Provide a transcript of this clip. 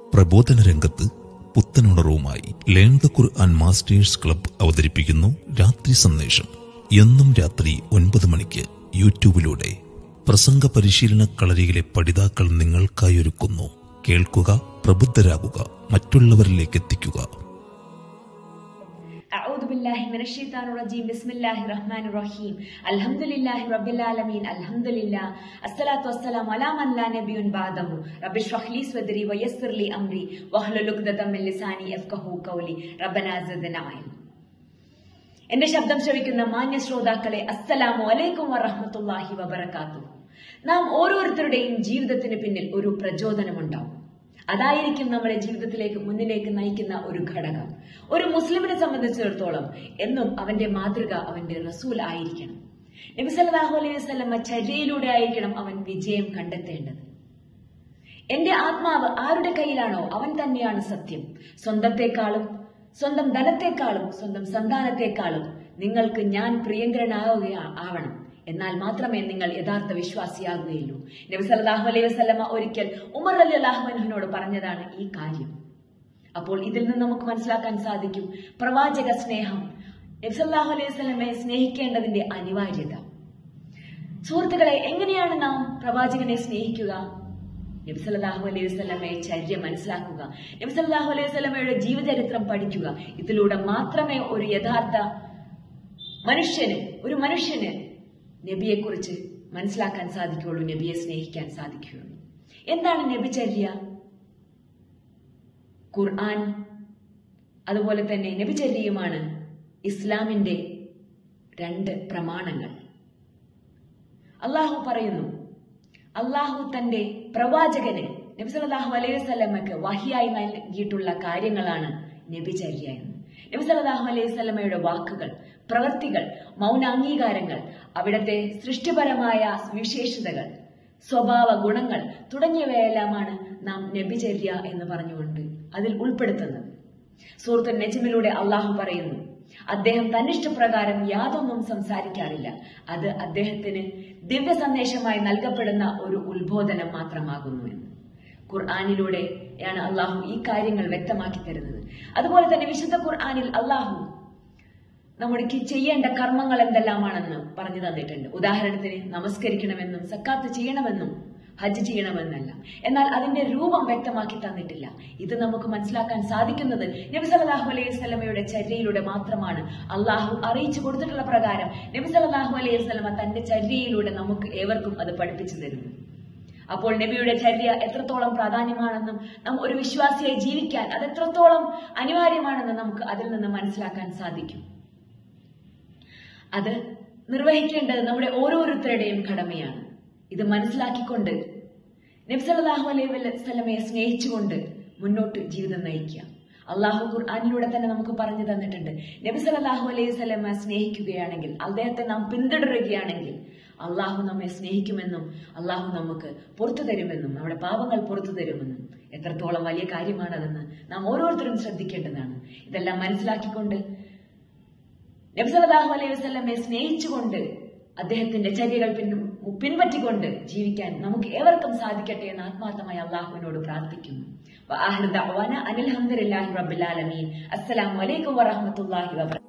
പ്രബോധന രംഗത്ത് പുത്തനുണർവുമായി learn the Quran masters club അവതരിപ്പിക്കുന്നു രാത്രി സന്ദേശം എന്നും രാത്രി ഒൻപത് മണിക്ക് യൂട്യൂബിലൂടെ പ്രസംഗ പരിശീലന കളരിയിലെ പഠിതാക്കൾ നിങ്ങൾക്കായി ഒരുക്കുന്നു കേൾക്കുക പ്രബുദ്ധരാകുക മറ്റുള്ളവരിലേക്ക് എത്തിക്കുക أعوذ بالله من الشيطان الرجيم بسم الله الرحمن الرحيم الحمد لله رب العالمين الحمد لله الصلاة والسلام على من لا نبي بعده رب اشرح لي صدري ويسر لي أمري واحلل عقدة من لساني يفقهوا قولي ربنا زدنا علما എന്റെ ശബ്ദം ശ്രവിക്കുന്ന മാന്യ ശ്രോതാക്കളെ അസ്സലാമു അലൈക്കും വറഹ്മത്തുള്ളാഹി വബറകാത്തു നാം ഓരോരുത്തരുടെയും ജീവിതത്തിന് പിന്നിൽ ഒരു പ്രചോദനമുണ്ടാവും അതായിരിക്കും നമ്മുടെ ജീവിതത്തിലേക്ക് മുന്നിലേക്ക് നയിക്കുന്ന ഒരു ഘടകം ഒരു മുസ്ലിമിനെ സംബന്ധിച്ചിടത്തോളം എന്നും അവന്റെ മാതൃക അവന്റെ റസൂൽ ആയിരിക്കണം നബി സല്ലല്ലാഹു അലൈഹി വസല്ലമ ചര്യയിലൂടെ ആയിരിക്കണം അവൻ വിജയം കണ്ടെത്തേണ്ടത് എന്റെ ആത്മാവ് ആരുടെ കയ്യിലാണോ അവൻ തന്നെയാണ് സത്യം സ്വന്തത്തെക്കാളും സ്വന്തം ധനത്തെക്കാളും സ്വന്തം സന്താനത്തെക്കാളും നിങ്ങൾക്ക് ഞാൻ പ്രിയങ്കരനാവുക ആവണം എന്നാൽ മാത്രമേ നിങ്ങൾ യഥാർത്ഥ വിശ്വാസിയാകുകയുള്ളൂ നബി സല്ലല്ലാഹു അലൈഹി വസല്ലമ ഒരിക്കൽ ഉമർ അലി അള്ളാഹുവിനോട് പറഞ്ഞതാണ് ഈ കാര്യം അപ്പോൾ ഇതിൽ നിന്ന് നമുക്ക് മനസ്സിലാക്കാൻ സാധിക്കും പ്രവാചക സ്നേഹം നബി സല്ലല്ലാഹു അലൈഹി വസല്ലമയെ സ്നേഹിക്കേണ്ടതിന്റെ അനിവാര്യത സുഹൃത്തുക്കളെ എങ്ങനെയാണ് നാം പ്രവാചകനെ സ്നേഹിക്കുക നബി സല്ലല്ലാഹു അലൈഹി വസല്ലമയെ ചര്യ മനസ്സിലാക്കുക നബി സല്ലല്ലാഹു അലൈഹി വസല്ലമയുടെ ജീവചരിത്രം പഠിക്കുക ഇതിലൂടെ മാത്രമേ ഒരു യഥാർത്ഥ മനുഷ്യന് ഒരു മനുഷ്യന് നബിയെക്കുറിച്ച് മനസ്സിലാക്കാൻ സാധിക്കുകയുള്ളൂ നബിയെ സ്നേഹിക്കാൻ സാധിക്കുകയുള്ളൂ എന്താണ് നബിചര്യ ഖുർആൻ അതുപോലെ തന്നെ നബിചര്യയുമാണ് ഇസ്ലാമിന്റെ രണ്ട് പ്രമാണങ്ങൾ അള്ളാഹു പറയുന്നു അള്ളാഹു തന്റെ പ്രവാചകന് നബി സല്ലല്ലാഹു അലൈഹി വസല്ലമക്ക് വഹിയായി നൽകിയിട്ടുള്ള കാര്യങ്ങളാണ് നബിചര്യ എന്ന് നബി സല്ലല്ലാഹു അലൈഹി വസല്ലമയുടെ വാക്കുകൾ പ്രവൃത്തികൾ മൗനാംഗീകാരങ്ങൾ അവിടത്തെ സൃഷ്ടിപരമായ വിശേഷതകൾ സ്വഭാവ ഗുണങ്ങൾ തുടങ്ങിയവയെല്ലാമാണ് നാം നബിചര്യ എന്ന് പറഞ്ഞുകൊണ്ട് അതിൽ ഉൾപ്പെടുത്തുന്നത് സൂറത്തു നജ്മിലൂടെ അള്ളാഹു പറയുന്നു അദ്ദേഹം തന്നിഷ്ടപ്രകാരം യാതൊന്നും സംസാരിക്കാറില്ല അത് അദ്ദേഹത്തിന് ദിവ്യ സന്ദേശമായി നൽകപ്പെടുന്ന ഒരു ഉത്ബോധനം മാത്രമാകുന്നു എന്ന് ഖുർആാനിലൂടെയാണ് അള്ളാഹു ഈ കാര്യങ്ങൾ വ്യക്തമാക്കി തരുന്നത് അതുപോലെ തന്നെ വിശുദ്ധ ഖുർആാനിൽ അള്ളാഹു നമ്മുടെ ചെയ്യേണ്ട കർമ്മങ്ങൾ എന്തെല്ലാമാണെന്ന് പറഞ്ഞു തന്നിട്ടുണ്ട് ഉദാഹരണത്തിന് നമസ്കരിക്കണമെന്നും സക്കാത്ത് ചെയ്യണമെന്നും ഹജ്ജ് ചെയ്യണമെന്നല്ല എന്നാൽ അതിന്റെ രൂപം വ്യക്തമാക്കി തന്നിട്ടില്ല ഇത് നമുക്ക് മനസ്സിലാക്കാൻ സാധിക്കുന്നത് നബി സല്ലല്ലാഹു അലൈഹി വസല്ലമയുടെ ചര്യയിലൂടെ മാത്രമാണ് അള്ളാഹു അറിയിച്ചു കൊടുത്തിട്ടുള്ള പ്രകാരം നബി സല്ലല്ലാഹു അലൈഹി വസല്ലമ തന്റെ ചര്യയിലൂടെ നമുക്ക് ഏവർക്കും അത് പഠിപ്പിച്ചു തരുന്നു അപ്പോൾ നബിയുടെ ചര്യ എത്രത്തോളം പ്രാധാന്യമാണെന്നും നാം ഒരു വിശ്വാസിയായി ജീവിക്കാൻ അത് എത്രത്തോളം അനിവാര്യമാണെന്ന് നമുക്ക് അതിൽ നിന്ന് മനസ്സിലാക്കാൻ സാധിക്കും അത് നിർവഹിക്കേണ്ടത് നമ്മുടെ ഓരോരുത്തരുടെയും കടമയാണ് ഇത് മനസ്സിലാക്കിക്കൊണ്ട് നബ്സലാഹു അലൈഹി വസല്ലമയെ സ്നേഹിച്ചുകൊണ്ട് മുന്നോട്ട് ജീവിതം നയിക്കുക അള്ളാഹു ഖുർആാനിലൂടെ തന്നെ നമുക്ക് പറഞ്ഞു തന്നിട്ടുണ്ട് നബി സല്ലല്ലാഹു അലൈഹി വസല്ലമ സ്നേഹിക്കുകയാണെങ്കിൽ അദ്ദേഹത്തെ നാം പിന്തുടരുകയാണെങ്കിൽ അള്ളാഹു നമ്മെ സ്നേഹിക്കുമെന്നും അള്ളാഹു നമുക്ക് പുറത്തു തരുമെന്നും നമ്മുടെ പാപങ്ങൾ പുറത്തു തരുമെന്നും എത്രത്തോളം വലിയ കാര്യമാണതെന്ന് നാം ഓരോരുത്തരും ശ്രദ്ധിക്കേണ്ടതാണ് ഇതെല്ലാം മനസ്സിലാക്കിക്കൊണ്ട് നബ്സലാഹു അലൈഹി വസല്ലമയെ സ്നേഹിച്ചുകൊണ്ട് അദ്ദേഹത്തിന്റെ ചര്യകൾ പിൻ പിൻപറ്റിക്കൊണ്ട് ജീവിക്കാൻ നമുക്ക് ഏവർക്കും സാധിക്കട്ടെ എന്ന് ആത്മാർത്ഥമായി അള്ളാഹുവിനോട് പ്രാർത്ഥിക്കുന്നു അനിൽ അലഹമുല്ലാഹി റബ്ബുലാലമീൻ അസ്സലാമു അലൈക്കും വറഹമത്തല്ലാഹി വബറ